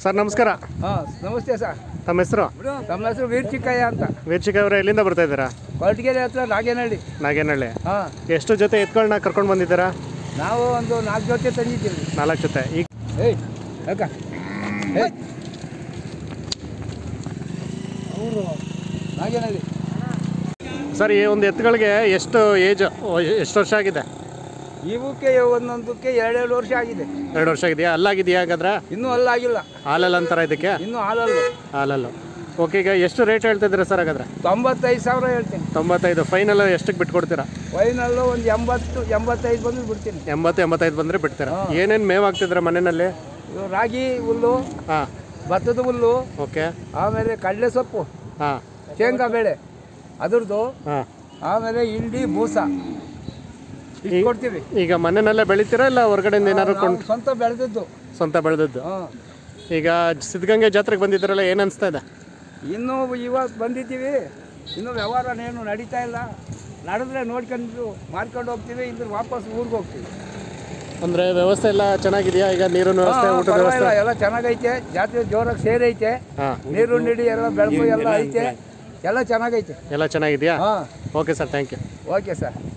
sir ನಮಸ್ಕಾರ ಹಾಂ ನಮಸ್ತೆ ಸರ್ ತಮ್ಮ ಹೆಸರು ನಮ್ಮ ಹೆಸರು ವೀರ್ ಚಿಕ್ಕಯ್ಯ ಅಂತ ವೀರ್ಚಿಕ ಅವರ ಎಲ್ಲಿಂದ ಬರ್ತಾ ಇದ್ದೀರಾ ಕೊರಟಗೆರೆ ಹತ್ರ ನಾಗೇನಹಳ್ಳಿ ನಾಗೇನಹಳ್ಳಿ ಹಾಂ ಎಷ್ಟು ಜೊತೆ ಎತ್ಗಳನ್ನ ಕರ್ಕೊಂಡು ಬಂದಿದ್ದೀರಾ ನಾವು ಒಂದು ನಾಲ್ಕು ಜೊತೆ ತಂದಿದ್ದೀವಿ ನಾಲ್ಕು ಜೊತೆ ಈಗ ಏಯ್ ಯಾಕ ಏಯ್ ಅವರು ನಾಗೇನಹಳ್ಳಿ ಸರ್ ಈ ಒಂದು ಎತ್ತುಗಳಿಗೆ ಎಷ್ಟು ಏಜ್ ಎಷ್ಟು ವರ್ಷ ಆಗಿದೆ ಇವಕ್ಕೆ ಒಂದೊಂದಕ್ಕೆ ಎರಡೆರಡು ವರ್ಷ ಆಗಿದೆ ಎರಡು ವರ್ಷ ಆಗಿದೆಯಾ ಅಲ್ಲಾಗಿದೆಯಾ ಹಾಗಾದ್ರೆ ಇನ್ನೂ ಅಲ್ಲಾಗಿಲ್ಲ ಹಾಲಲ್ಲಿ ಅಂತಾರ ಇದಕ್ಕೆ ಇನ್ನೂ ಹಾಲಲ್ಲು ಹಾಲಲ್ಲು ಓಕೆ ಈಗ ಎಷ್ಟು ರೇಟ್ ಹೇಳ್ತಿದ್ದೀರಾ ಸರ್ ಹಾಗಾದ್ರೆ ತೊಂಬತ್ತೈದು ಸಾವಿರ ಹೇಳ್ತೀನಿ ತೊಂಬತ್ತೈದು ಫೈನಲ್ ಎಷ್ಟಕ್ಕೆ ಬಿಟ್ಕೊಡ್ತೀರಾ ವೈನಲ್ಲು ಒಂದು ಎಂಬತ್ತು ಎಂಬತ್ತೈದು ಬಂದು ಬಿಡ್ತೀನಿ ಎಂಬತ್ತು ಎಂಬತ್ತೈದು ಬಂದರೆ ಬಿಡ್ತೀರಾ ಏನೇನು ಮೇವು ಹಾಕ್ತಿದ್ದೀರಾ ಮನೆಯಲ್ಲಿ ಇದು ರಾಗಿ ಹುಲ್ಲು ಹಾಂ ಭತ್ತದ ಹುಲ್ಲು ಓಕೆ ಆಮೇಲೆ ಕಡಲೆ ಸೊಪ್ಪು ಹಾಂ ಶೇಂಗಾ ಬೇಳೆ ಅದ್ರದ್ದು ಹಾಂ ಆಮೇಲೆ ಹಿಂಡಿ ಬೂಸ ಇಷ್ಟು ಕೊಡ್ತೀವಿ ಈಗ ಮನೆಯಲ್ಲೇ ಬೆಳಿತೀರಾ ಇಲ್ಲ ಹೊರಗಡೆಯಿಂದ ಏನಾದ್ರು ಕೊಂಡು ನಾವು ಸ್ವಂತ ಬೆಳೆದದ್ದು ಸ್ವಂತ ಬೆಳೆದದ್ದು ಹಾಂ ಈಗ ಸಿದ್ಧಗಂಗೆ ಜಾತ್ರೆಗೆ ಬಂದಿದ್ದೀರಲ್ಲ ಏನು ಅನಿಸ್ತಾ ಇದೆ ಇನ್ನೂ ಇವಾಗ ಬಂದಿದ್ದೀವಿ ಇನ್ನೂ ವ್ಯವಹಾರ ಏನು ನಡೀತಾ ಇಲ್ಲ ನಡೆದ್ರೆ ನೋಡ್ಕೊಂಡು ಮಾರ್ಕೊಂಡು ಹೋಗ್ತೀವಿ ಇದ್ರೆ ವಾಪಸ್ ಊರಿಗೆ ಹೋಗ್ತೀವಿ ಅಂದರೆ ವ್ಯವಸ್ಥೆ ಎಲ್ಲ ಚೆನ್ನಾಗಿದೆಯಾ ಈಗ ನೀರಿನ ವ್ಯವಸ್ಥೆ ಹಾ, ಊಟದ ಪರವಾಗಿಲ್ಲ ವ್ಯವಸ್ಥೆ ಎಲ್ಲ ಚೆನ್ನಾಗೈತೆ ಜಾತ್ರೆ ಜೋರಾಗಿ ಸೇರೈತೆ ಹಾಂ ನೀರು ನಿಡಿ ಎಲ್ಲ ಬೆಳಕು ಎಲ್ಲ ಐತೆ ಎಲ್ಲ ಚೆನ್ನಾಗೈತೆ ಎಲ್ಲ ಚೆನ್ನಾಗಿದೆಯಾ ಹಾಂ okay sir thank you okay sir